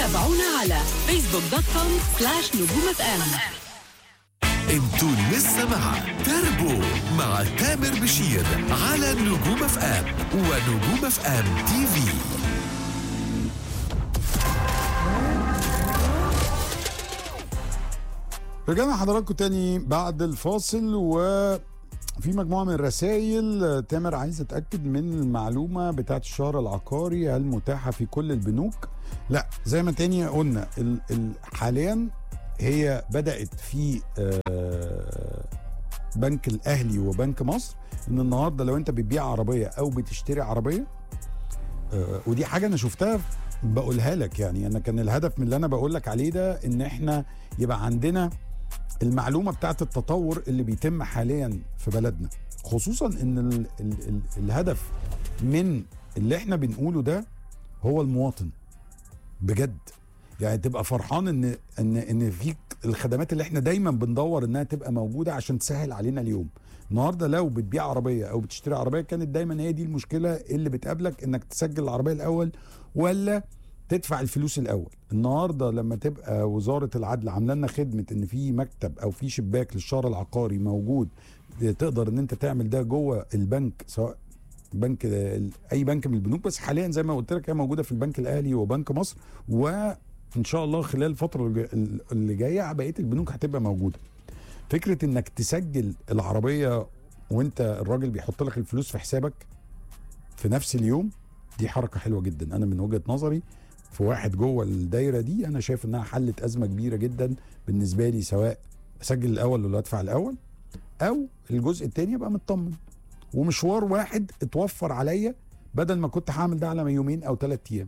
تابعونا على فيسبوك دوت كوم سلاش نجوم اف ام انتوا لسه مع تربو مع تامر بشير على نجوم اف ام ونجوم اف ام تي في رجعنا حضراتكم تاني بعد الفاصل وفي مجموعة من الرسائل تامر عايز اتأكد من المعلومة بتاعت الشهر العقاري هل متاحة في كل البنوك لا زي ما تاني قلنا ال ال حاليا هي بدأت في آه، بنك الأهلي وبنك مصر ان النهاردة لو انت بتبيع عربية او بتشتري عربية آه، ودي حاجة انا شفتها بقولها لك يعني انا كان الهدف من اللي انا بقول لك عليه ده ان احنا يبقى عندنا المعلومه بتاعت التطور اللي بيتم حاليا في بلدنا خصوصا ان ال ال ال الهدف من اللي احنا بنقوله ده هو المواطن بجد يعني تبقى فرحان ان ان ان فيك الخدمات اللي احنا دايما بندور انها تبقى موجوده عشان تسهل علينا اليوم النهارده لو بتبيع عربيه او بتشتري عربيه كانت دايما هي دي المشكله اللي بتقابلك انك تسجل العربيه الاول ولا تدفع الفلوس الاول النهارده لما تبقى وزاره العدل عامله لنا خدمه ان في مكتب او في شباك للشهر العقاري موجود تقدر ان انت تعمل ده جوه البنك سواء بنك اي بنك من البنوك بس حاليا زي ما قلت لك هي موجوده في البنك الاهلي وبنك مصر وان شاء الله خلال الفتره الج- اللي جايه بقيه البنوك هتبقى موجوده فكره انك تسجل العربيه وانت الراجل بيحط لك الفلوس في حسابك في نفس اليوم دي حركه حلوه جدا انا من وجهه نظري في واحد جوه الدايره دي انا شايف انها حلت ازمه كبيره جدا بالنسبه لي سواء اسجل الاول ولا ادفع الاول او الجزء الثاني ابقى مطمن ومشوار واحد اتوفر عليا بدل ما كنت هعمل ده على يومين او ثلاث ايام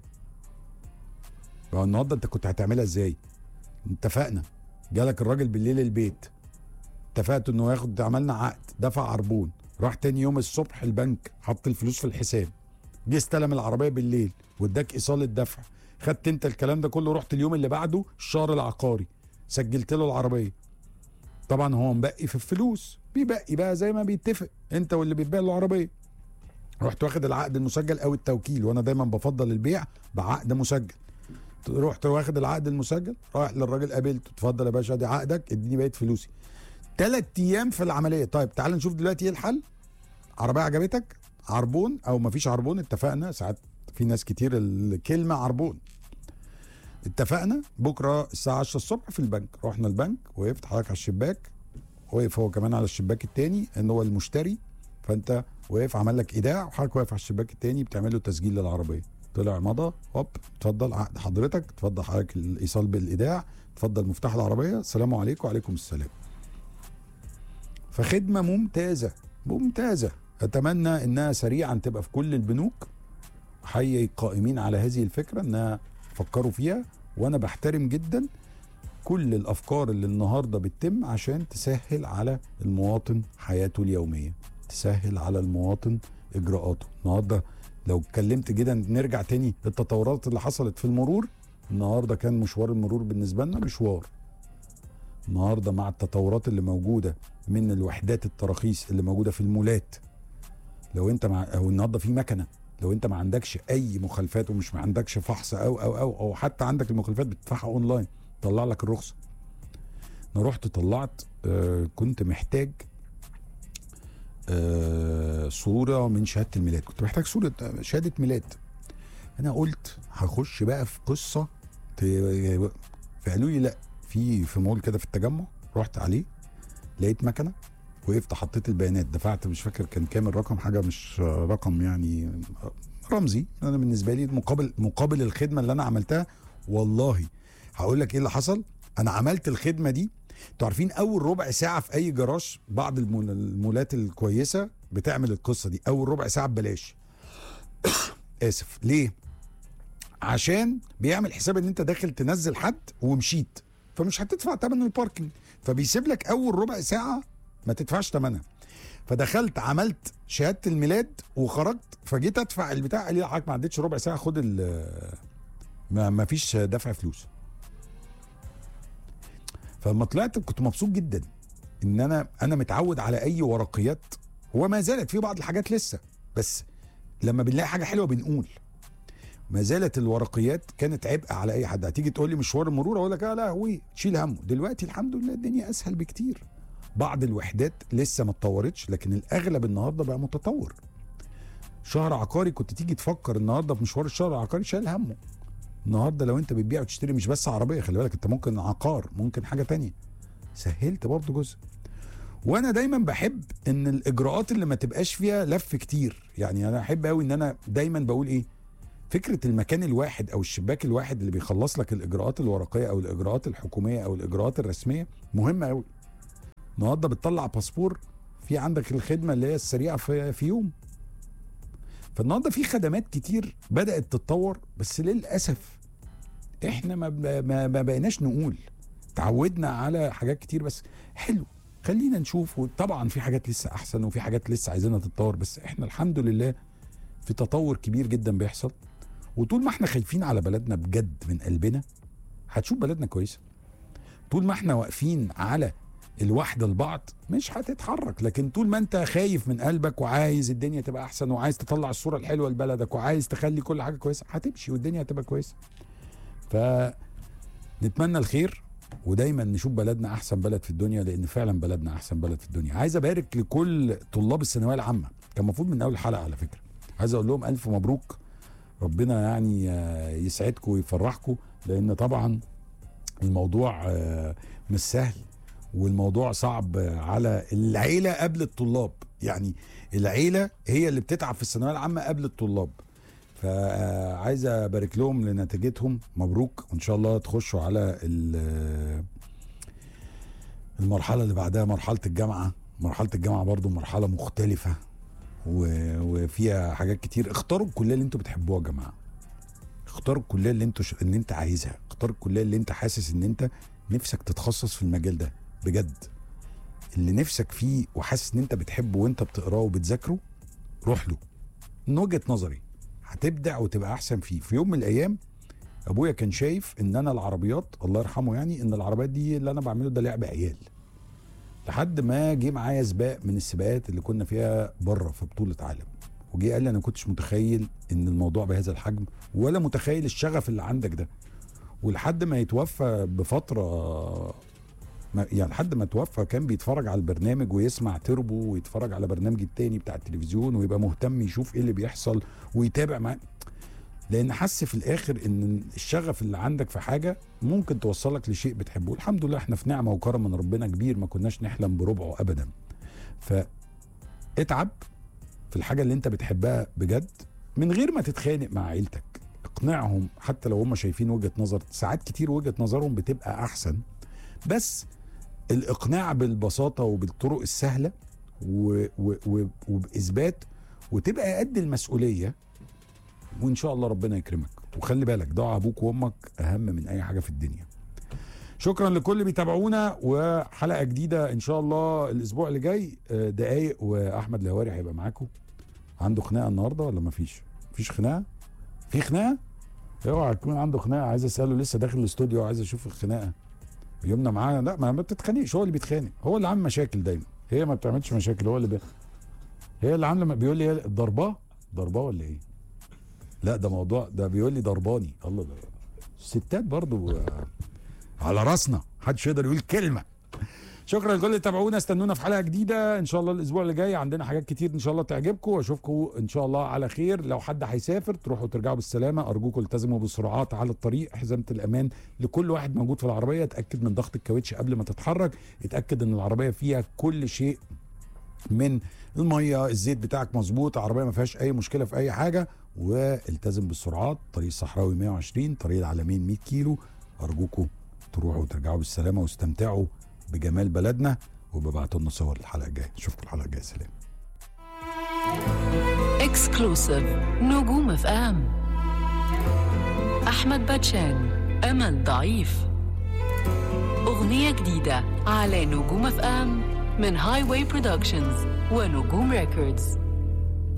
فهو النهارده انت كنت هتعملها ازاي اتفقنا جالك الراجل بالليل البيت اتفقت انه ياخد عملنا عقد دفع عربون راح تاني يوم الصبح البنك حط الفلوس في الحساب جه استلم العربيه بالليل واداك ايصال الدفع خدت انت الكلام ده كله رحت اليوم اللي بعده الشهر العقاري سجلت له العربيه طبعا هو مبقي في الفلوس بيبقي بقى زي ما بيتفق انت واللي بيتباع له العربيه رحت واخد العقد المسجل او التوكيل وانا دايما بفضل البيع بعقد مسجل رحت واخد العقد المسجل رايح للراجل قابلته اتفضل يا باشا دي عقدك اديني بقيه فلوسي ثلاث ايام في العمليه طيب تعال نشوف دلوقتي ايه الحل عربيه عجبتك عربون او مفيش عربون اتفقنا ساعات في ناس كتير الكلمه عربون اتفقنا بكره الساعه 10 الصبح في البنك رحنا البنك وقفت حضرتك على الشباك وقف هو كمان على الشباك التاني ان هو المشتري فانت واقف عمل لك ايداع وحضرتك واقف على الشباك التاني بتعمل له تسجيل للعربيه طلع مضى هوب اتفضل عقد حضرتك اتفضل حضرتك الايصال بالايداع اتفضل مفتاح العربيه السلام عليكم وعليكم السلام فخدمه ممتازه ممتازه اتمنى انها سريعا تبقى في كل البنوك حي قائمين على هذه الفكره انها فكروا فيها وانا بحترم جدا كل الافكار اللي النهارده بتتم عشان تسهل على المواطن حياته اليوميه تسهل على المواطن اجراءاته النهارده لو اتكلمت جدا نرجع تاني للتطورات اللي حصلت في المرور النهارده كان مشوار المرور بالنسبه لنا مشوار النهارده مع التطورات اللي موجوده من الوحدات التراخيص اللي موجوده في المولات لو انت مع او النهارده في مكنه لو انت ما عندكش اي مخالفات ومش ما عندكش فحص او او او او حتى عندك المخالفات بتدفعها اونلاين طلع لك الرخصه انا رحت طلعت آه كنت محتاج آه صوره من شهاده الميلاد كنت محتاج صوره آه، شهاده ميلاد انا قلت هخش بقى في قصه ت- فقالوا لي لا في في مول كده في التجمع رحت عليه لقيت مكنه وقفت حطيت البيانات دفعت مش فاكر كان كام الرقم حاجه مش رقم يعني رمزي انا بالنسبه لي مقابل مقابل الخدمه اللي انا عملتها والله هقول لك ايه اللي حصل انا عملت الخدمه دي انتوا عارفين اول ربع ساعه في اي جراج بعض المول- المولات الكويسه بتعمل القصه دي اول ربع ساعه ببلاش اسف ليه عشان بيعمل حساب ان انت داخل تنزل حد ومشيت فمش هتدفع ثمن الباركنج فبيسيب لك اول ربع ساعه ما تدفعش ثمنها فدخلت عملت شهاده الميلاد وخرجت فجيت ادفع البتاع قال لي لا حضرتك ما عدتش ربع ساعه خد ال- ما, ما فيش دفع فلوس فلما طلعت كنت مبسوط جدا ان انا انا متعود على اي ورقيات وما زالت في بعض الحاجات لسه بس لما بنلاقي حاجه حلوه بنقول ما زالت الورقيات كانت عبء على اي حد هتيجي تقول لي مشوار المرور اقول لك اه لا هو تشيل همه دلوقتي الحمد لله الدنيا اسهل بكتير بعض الوحدات لسه ما اتطورتش لكن الاغلب النهارده بقى متطور شهر عقاري كنت تيجي تفكر النهارده في مشوار الشهر العقاري شايل همه النهارده لو انت بتبيع وتشتري مش بس عربيه خلي بالك انت ممكن عقار ممكن حاجه تانية سهلت برضه جزء وانا دايما بحب ان الاجراءات اللي ما تبقاش فيها لف كتير يعني انا احب قوي ان انا دايما بقول ايه فكره المكان الواحد او الشباك الواحد اللي بيخلص لك الاجراءات الورقيه او الاجراءات الحكوميه او الاجراءات الرسميه مهمه قوي النهارده بتطلع باسبور في عندك الخدمه اللي هي السريعه في, في يوم فالنهارده في خدمات كتير بدات تتطور بس للاسف احنا ما, ما, ما بقيناش نقول تعودنا على حاجات كتير بس حلو خلينا نشوف طبعا في حاجات لسه احسن وفي حاجات لسه عايزينها تتطور بس احنا الحمد لله في تطور كبير جدا بيحصل وطول ما احنا خايفين على بلدنا بجد من قلبنا هتشوف بلدنا كويسه طول ما احنا واقفين على الوحدة لبعض مش هتتحرك لكن طول ما انت خايف من قلبك وعايز الدنيا تبقى احسن وعايز تطلع الصورة الحلوة لبلدك وعايز تخلي كل حاجة كويسة هتمشي والدنيا هتبقى كويسة فنتمنى الخير ودايما نشوف بلدنا احسن بلد في الدنيا لان فعلا بلدنا احسن بلد في الدنيا عايز ابارك لكل طلاب الثانويه العامه كان المفروض من اول الحلقه على فكره عايز اقول لهم الف مبروك ربنا يعني يسعدكم ويفرحكم لان طبعا الموضوع مش سهل والموضوع صعب على العيله قبل الطلاب يعني العيله هي اللي بتتعب في الثانويه العامه قبل الطلاب فعايز ابارك لهم لنتيجتهم مبروك وان شاء الله تخشوا على المرحله اللي بعدها مرحله الجامعه مرحله الجامعه برضو مرحله مختلفه وفيها حاجات كتير اختاروا الكليه اللي انتوا بتحبوها يا جماعه اختاروا الكليه اللي انتوا ش... اللي انت عايزها اختار الكليه اللي انت حاسس ان انت نفسك تتخصص في المجال ده بجد اللي نفسك فيه وحاسس ان انت بتحبه وانت بتقراه وبتذاكره روح له من وجهه نظري هتبدع وتبقى احسن فيه في يوم من الايام ابويا كان شايف ان انا العربيات الله يرحمه يعني ان العربيات دي اللي انا بعمله ده لعب عيال لحد ما جه معايا سباق من السباقات اللي كنا فيها بره في بطوله عالم وجه قال لي انا كنتش متخيل ان الموضوع بهذا الحجم ولا متخيل الشغف اللي عندك ده ولحد ما يتوفى بفتره يعني لحد ما توفى كان بيتفرج على البرنامج ويسمع تربو ويتفرج على برنامج التاني بتاع التلفزيون ويبقى مهتم يشوف ايه اللي بيحصل ويتابع معاه لان حس في الاخر ان الشغف اللي عندك في حاجه ممكن توصلك لشيء بتحبه الحمد لله احنا في نعمه وكرم من ربنا كبير ما كناش نحلم بربعه ابدا فاتعب في الحاجه اللي انت بتحبها بجد من غير ما تتخانق مع عيلتك اقنعهم حتى لو هم شايفين وجهه نظر ساعات كتير وجهه نظرهم بتبقى احسن بس الاقناع بالبساطه وبالطرق السهله و و و وباثبات وتبقى قد المسؤوليه وان شاء الله ربنا يكرمك وخلي بالك ضاع ابوك وامك اهم من اي حاجه في الدنيا شكرا لكل اللي بيتابعونا وحلقه جديده ان شاء الله الاسبوع اللي جاي دقايق واحمد الهواري هيبقى معاكم عنده خناقه النهارده ولا مفيش مفيش خناقه في خناقه اوعى يكون عنده خناقه عايز اساله لسه داخل الاستوديو عايز اشوف الخناقه يومنا معاه لا ما بتتخانقش هو اللي بيتخانق هو اللي عامل مشاكل دايما هي ما بتعملش مشاكل هو اللي بي... هي اللي عامله بيقول لي ضرباه ضرباه ولا ايه لا ده موضوع ده بيقول لي ضرباني الله ده الستات برضو على راسنا محدش يقدر يقول كلمه شكرا لكل اللي تابعونا استنونا في حلقه جديده ان شاء الله الاسبوع اللي جاي عندنا حاجات كتير ان شاء الله تعجبكم واشوفكم ان شاء الله على خير لو حد هيسافر تروحوا ترجعوا بالسلامه ارجوكم التزموا بالسرعات على الطريق حزمه الامان لكل واحد موجود في العربيه اتاكد من ضغط الكاوتش قبل ما تتحرك اتاكد ان العربيه فيها كل شيء من الميه الزيت بتاعك مظبوط العربيه ما فيهاش اي مشكله في اي حاجه والتزم بالسرعات طريق الصحراوي 120 طريق العلمين 100 كيلو ارجوكم تروحوا وترجعوا بالسلامه واستمتعوا بجمال بلدنا وببعتوا لنا صور الحلقه الجايه اشوفكم الحلقه الجايه سلام اكسكلوسيف نجوم اف ام احمد باتشان امل ضعيف اغنيه جديده على نجوم اف ام من هاي واي برودكشنز ونجوم ريكوردز